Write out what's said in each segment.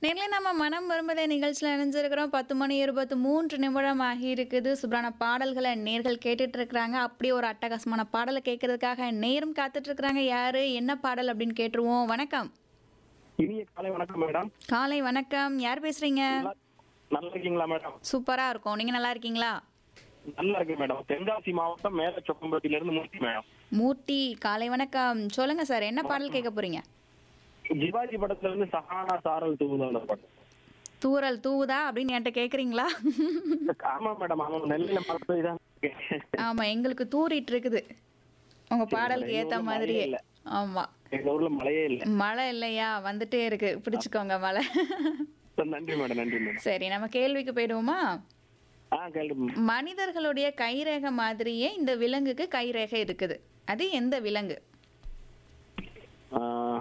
நேரில் நம்ம மனம் வரும்பதே நிகழ்ச்சியில் இணைஞ்சிருக்கிறோம் பத்து மணி இருபத்தி மூன்று நிமிடம் ஆகி இருக்குது சூப்பரான பாடல்களை நேர்கள் கேட்டுட்டு இருக்கிறாங்க அப்படியே ஒரு அட்டகாசமான பாடலை கேட்கறதுக்காக நேரம் காத்துட்டு இருக்கிறாங்க யாரு என்ன பாடல் அப்படின்னு கேட்டுருவோம் வணக்கம் இனிய காலை வணக்கம் மேடம் காலை வணக்கம் யார் பேசுறீங்க நல்லா- நல்லா இருக்கீங்களா மேடம் சூப்பரா இருக்கும் நீங்க நல்லா இருக்கீங்களா நல்லா இருக்கு மேடம் தென்காசி மாவட்டம் மேல சொக்கம்பட்டியில இருந்து மூர்த்தி மேடம் மூர்த்தி காலை வணக்கம் சொல்லுங்க சார் என்ன பாடல் கேட்க போறீங்க ஜிவாஜி படத்துல இருந்து சஹானா சாரல் தூவுதான் படம் தூரல் தூவுதா அப்படின்னு என்கிட்ட கேக்குறீங்களா ஆமா மேடம் ஆமா நெல்லையில மழை பெய்தான் ஆமா எங்களுக்கு தூறிட்டு இருக்குது உங்க பாடலுக்கு எங்க ஏத்த ஊர்ல மாதிரியே மழையே இல்ல. ஆமா எங்க ஊர்ல மழையே இல்ல மழை இல்லையா வந்துட்டே இருக்கு பிடிச்சுக்கோங்க மழை நன்றி மேடம் நன்றி மேடம் சரி நம்ம கேள்விக்கு போயிடுவோமா ஆ கேள்வி மனிதர்களுடைய கைரேகை மாதிரியே இந்த விலங்குக்கு கைரேகை இருக்குது அது எந்த விலங்கு ஆ,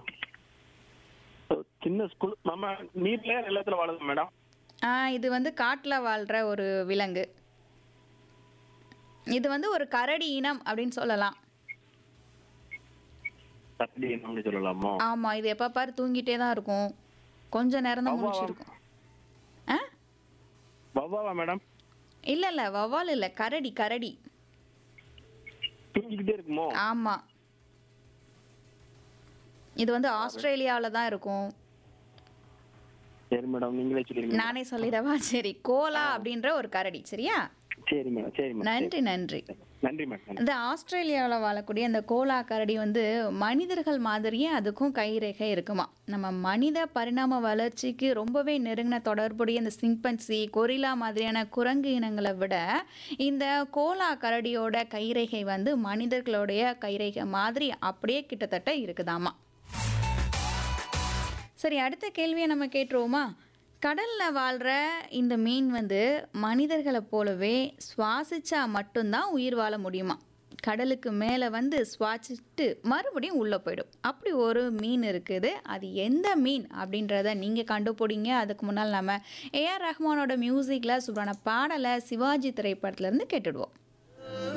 சின்ன ஸ்கூல் நம்ம நீர்ல நிலத்துல வாழுது மேடம் ஆ இது வந்து காட்டுல வாழ்ற ஒரு விலங்கு இது வந்து ஒரு கரடி இனம் அப்படின்னு சொல்லலாம் தட்டி என்னன்னு சொல்லலாமோ ஆமா இது எப்ப பாரு தூங்கிட்டே தான் இருக்கும் கொஞ்ச நேரம் தான் வௌவாவா? முடிச்சிருக்கும் ஆ வவ்வாவா மேடம் இல்ல இல்ல வவ்வால் இல்ல கரடி கரடி தூங்கிக்கிட்டே இருக்குமோ ஆமா இது வந்து ஆஸ்திரேலியாவில தான் இருக்கும் சரி மேடம் நீங்களே சொல்லிருங்க நானே சொல்லிடவா சரி கோலா அப்படின்ற ஒரு கரடி சரியா சரி மேடம் சரி மேடம் நன்றி நன்றி நன்றி மேடம் நன்றி. இந்த ஆஸ்திரேலியாவில் வாழக்கூடிய இந்த கோலா கரடி வந்து மனிதர்கள் மாதிரியே அதுக்கும் கைரேகை இருக்குமா நம்ம மனித பரிணாம வளர்ச்சிக்கு ரொம்பவே நெருங்கின தொடர்புடைய இந்த சிம்பன்சி கொரிலா மாதிரியான குரங்கு இனங்களை விட இந்த கோலா கரடியோட கைரேகை வந்து மனிதர்களுடைய கைரேகை மாதிரி அப்படியே கிட்டத்தட்ட இருக்குதாமா சரி அடுத்த கேள்வியை நம்ம கேட்டுருவோமா கடலில் வாழ்கிற இந்த மீன் வந்து மனிதர்களை போலவே சுவாசிச்சா மட்டும்தான் உயிர் வாழ முடியுமா கடலுக்கு மேலே வந்து சுவாசிச்சுட்டு மறுபடியும் உள்ளே போயிடும் அப்படி ஒரு மீன் இருக்குது அது எந்த மீன் அப்படின்றத நீங்கள் கண்டுபிடிங்க அதுக்கு முன்னால் நம்ம ஏஆர் ரஹ்மானோட மியூசிக்கில் சூப்பரான பாடலை சிவாஜி திரைப்படத்துலேருந்து கேட்டுடுவோம்